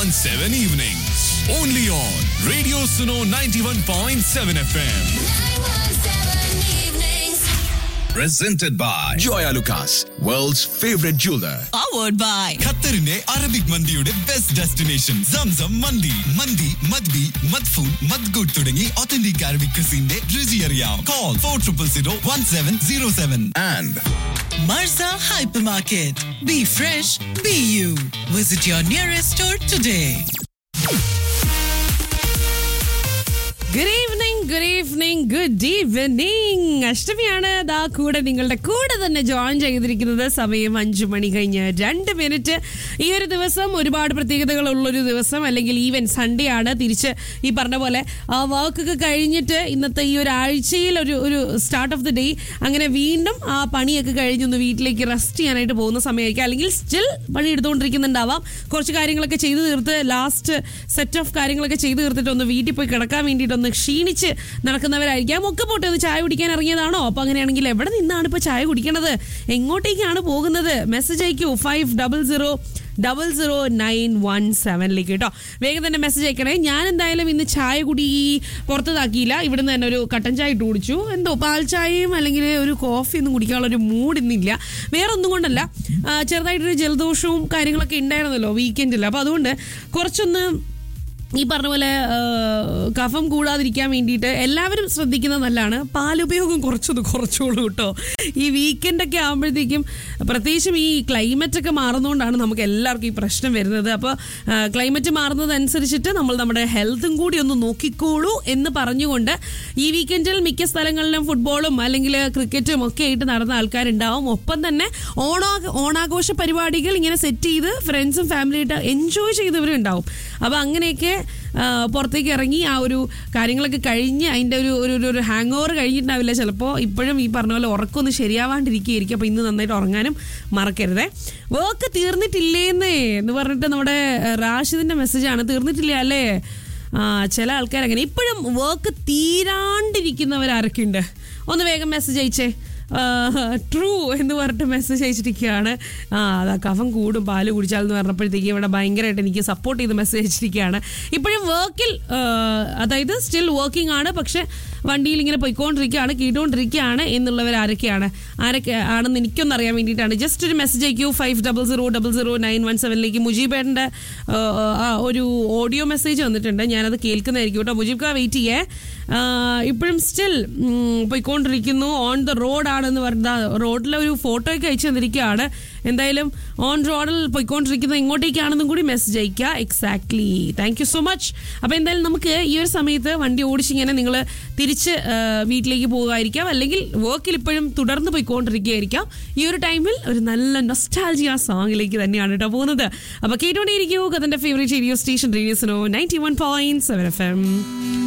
917 evenings. Only on Radio Suno 91.7 FM. Presented by Joya Lucas, world's favorite jeweler. powered by ഖത്തറിന്റെ Arabic മന്തിയുടെ best destination Zamzam മന്തി മന്തി മദ്ബി മദ്ഫൂൻ മദ്ഗുഡ് തുടങ്ങി ഒത്തന്റിക് അറബിക് ക്രിസിന്റെ രുചി അറിയാം call four triple zero one seven zero seven and Marza Hypermarket. Be fresh, be you. Visit your nearest store today. Good evening good evening good evening അഷ്ടമിയാണ് ദാ കൂടെ നിങ്ങളുടെ കൂടെ തന്നെ ജോയിൻ ചെയ്തിരിക്കുന്നത് സമയം അഞ്ചു മണി കഴിഞ്ഞ് രണ്ട് മിനിറ്റ് ഈ ഒരു ദിവസം ഒരുപാട് പ്രത്യേകതകളുള്ളൊരു ദിവസം അല്ലെങ്കിൽ ഈവൻ സൺഡേ ആണ് തിരിച്ച് ഈ പറഞ്ഞ പോലെ ആ വർക്കൊക്കെ കഴിഞ്ഞിട്ട് ഇന്നത്തെ ഈ ഒരു ആഴ്ചയിൽ ഒരു ഒരു സ്റ്റാർട്ട് ഓഫ് ദി ഡേ അങ്ങനെ വീണ്ടും ആ പണിയൊക്കെ കഴിഞ്ഞൊന്ന് വീട്ടിലേക്ക് റെസ്റ്റ് ചെയ്യാനായിട്ട് പോകുന്ന സമയമായിരിക്കും അല്ലെങ്കിൽ സ്റ്റിൽ പണി എടുത്തുകൊണ്ടിരിക്കുന്നുണ്ടാവാം കുറച്ച് കാര്യങ്ങളൊക്കെ ചെയ്തു തീർത്ത് ലാസ്റ്റ് സെറ്റ് ഓഫ് കാര്യങ്ങളൊക്കെ ചെയ്തു തീർത്തിട്ട് ഒന്ന് വീട്ടിൽ പോയി കിടക്കാൻ വേണ്ടിയിട്ട് ഒന്ന് ക്ഷീണിച്ച് നടക്കുന്നവരായിരിക്കാം ഒക്കെ പോട്ടെ ഒന്ന് ചായ കുടിക്കാൻ ഇറങ്ങിയതാണോ അപ്പൊ അങ്ങനെയാണെങ്കിൽ എവിടെ നിന്നാണ് ഇപ്പൊ ചായ കുടിക്കണത് എങ്ങോട്ടേക്കാണ് പോകുന്നത് മെസ്സേജ് അയക്കൂ five double zero double zero nine one സെവനിലേക്ക് കേട്ടോ വേഗം തന്നെ മെസ്സേജ് അയക്കണേ ഞാൻ എന്തായാലും ഇന്ന് ചായ കുടി പുറത്തതാക്കിയില്ല ഇവിടുന്ന് തന്നെ ഒരു കട്ടൻ ചായ ഇട്ട് കുടിച്ചു എന്തോ പാൽ ചായയും അല്ലെങ്കിൽ ഒരു കോഫി ഒന്നും കുടിക്കാനുള്ള ഒരു മൂഡ് ഇന്നില്ല വേറെ ഒന്നും കൊണ്ടല്ല ആ, ചെറുതായിട്ടൊരു ജലദോഷവും കാര്യങ്ങളൊക്കെ ഉണ്ടായിരുന്നല്ലോ വീക്കെൻഡിൽ അപ്പോൾ അതുകൊണ്ട് കുറച്ചൊന്ന് ഈ പറഞ്ഞ പോലെ ആ, കഫം കൂടാതിരിക്കാൻ വേണ്ടിയിട്ട് എല്ലാവരും ശ്രദ്ധിക്കുന്നത് നല്ലതാണ് പാലുപയോഗം കുറച്ചൊന്ന് കുറച്ചോളൂ കേട്ടോ ഈ വീക്കെൻഡൊക്കെ ആകുമ്പോഴത്തേക്കും പ്രത്യേകിച്ചും ഈ ക്ലൈമറ്റ് ഒക്കെ മാറുന്നതുകൊണ്ടാണ് നമുക്ക് എല്ലാവർക്കും ഈ പ്രശ്നം വരുന്നത് അപ്പോൾ ക്ലൈമറ്റ് മാറുന്നതനുസരിച്ചിട്ട് നമ്മൾ നമ്മുടെ ഹെൽത്തും കൂടി ഒന്ന് നോക്കിക്കോളൂ എന്ന് പറഞ്ഞുകൊണ്ട് ഈ വീക്കെൻഡിൽ മിക്ക സ്ഥലങ്ങളിലും ഫുട്ബോളും അല്ലെങ്കിൽ ക്രിക്കറ്റും ഒക്കെ ആയിട്ട് നടന്ന ആൾക്കാരുണ്ടാവും ഒപ്പം തന്നെ ഓണാ ഓണാഘോഷ പരിപാടികൾ ഇങ്ങനെ സെറ്റ് ചെയ്ത് ഫ്രണ്ട്സും ഫാമിലിയായിട്ട് എൻജോയ് ചെയ്തവരും ഉണ്ടാവും അപ്പോൾ അങ്ങനെയൊക്കെ ആ, പുറത്തേക്ക് ഇറങ്ങി ആ ഒരു കാര്യങ്ങളൊക്കെ കഴിഞ്ഞ് അതിൻ്റെ ഒരു ഒരു ഒരു- ഒരു ഹാങ് ഓവർ കഴിഞ്ഞിട്ടുണ്ടാവില്ല ചിലപ്പോൾ ഇപ്പോഴും ഈ പറഞ്ഞ പോലെ ഉറക്കമൊന്നും ശരിയാവാണ്ടിരിക്കുകയായിരിക്കും അപ്പോൾ ഇന്ന് നന്നായിട്ട് ഉറങ്ങാനും മറക്കരുതേ വർക്ക് തീർന്നിട്ടില്ലേന്നേ എന്ന് പറഞ്ഞിട്ട് നമ്മുടെ ആ, റാഷിദിൻ്റെ മെസ്സേജാണ് തീർന്നിട്ടില്ല അല്ലേ ആ ചില ആൾക്കാർ അങ്ങനെ ഇപ്പോഴും വർക്ക് തീരാണ്ടിരിക്കുന്നവർ ആരൊക്കെയുണ്ട് ഒന്ന് വേഗം മെസ്സേജ് അയച്ചേ ട്രൂ എന്ന് പറഞ്ഞിട്ട് മെസ്സേജ് അയച്ചിരിക്കുകയാണ് ആ അതാ കഫം കൂടും പാല് കുടിച്ചാൽ എന്ന് പറഞ്ഞപ്പോഴത്തേക്ക് ഇവിടെ ഭയങ്കരമായിട്ട് എനിക്ക് സപ്പോർട്ട് ചെയ്ത് മെസ്സേജ് അയച്ചിരിക്കുകയാണ് ഇപ്പോഴും വർക്കിൽ അതായത് സ്റ്റിൽ വർക്കിംഗ് ആണ് പക്ഷെ വണ്ടിയിൽ ഇങ്ങനെ പോയിക്കൊണ്ടിരിക്കുകയാണ് കേട്ടുകൊണ്ടിരിക്കുകയാണ് എന്നുള്ളവർ ആരൊക്കെയാണ് ആരൊക്കെ ആണെന്ന് എനിക്കൊന്നും അറിയാൻ വേണ്ടിയിട്ടാണ് ജസ്റ്റ് ഒരു മെസ്സേജ് അയക്കൂ five double zero double zero nine one സെവനിലേക്ക് മുജീബേട്ടൻ്റെ ഒരു ഓഡിയോ മെസ്സേജ് വന്നിട്ടുണ്ട് ഞാനത് കേൾക്കുന്നതായിരിക്കും കേട്ടോ മുജീബ് കാ വെയിറ്റ് ചെയ്യേ ആ, ഇപ്പോഴും സ്റ്റിൽ പോയിക്കൊണ്ടിരിക്കുന്നു ഓൺ ദ റോഡ് ആണെന്ന് പറഞ്ഞ റോഡിലെ ഒരു ഫോട്ടോ ഒക്കെ അയച്ചു തന്നിരിക്കുകയാണ് എന്തായാലും ഓൺ റോഡിൽ പോയിക്കൊണ്ടിരിക്കുന്നത് എങ്ങോട്ടേക്കാണെന്നും കൂടി മെസ്സേജ് അയക്കുക exactly thank you so much അപ്പോൾ എന്തായാലും നമുക്ക് ഈ ഒരു സമയത്ത് വണ്ടി ഓടിച്ചിങ്ങനെ നിങ്ങൾ തിരിച്ച് ആ, വീട്ടിലേക്ക് പോകുമായിരിക്കാം അല്ലെങ്കിൽ വർക്കിൽ ഇപ്പോഴും തുടർന്ന് പോയിക്കൊണ്ടിരിക്കുകയായിരിക്കാം ഈ ഒരു ടൈമിൽ ഒരു നല്ല നൊസ്റ്റാൾജിയ സോങ്ങിലേക്ക് തന്നെയാണ് കേട്ടോ പോകുന്നത് അപ്പോൾ കേട്ടുകൊണ്ടേയിരിക്കൂ കഥൻ്റെ ഫേവറേറ്റ് റേഡിയോ സ്റ്റേഷൻ റേഡിയോസിനോ ninety one point seven F M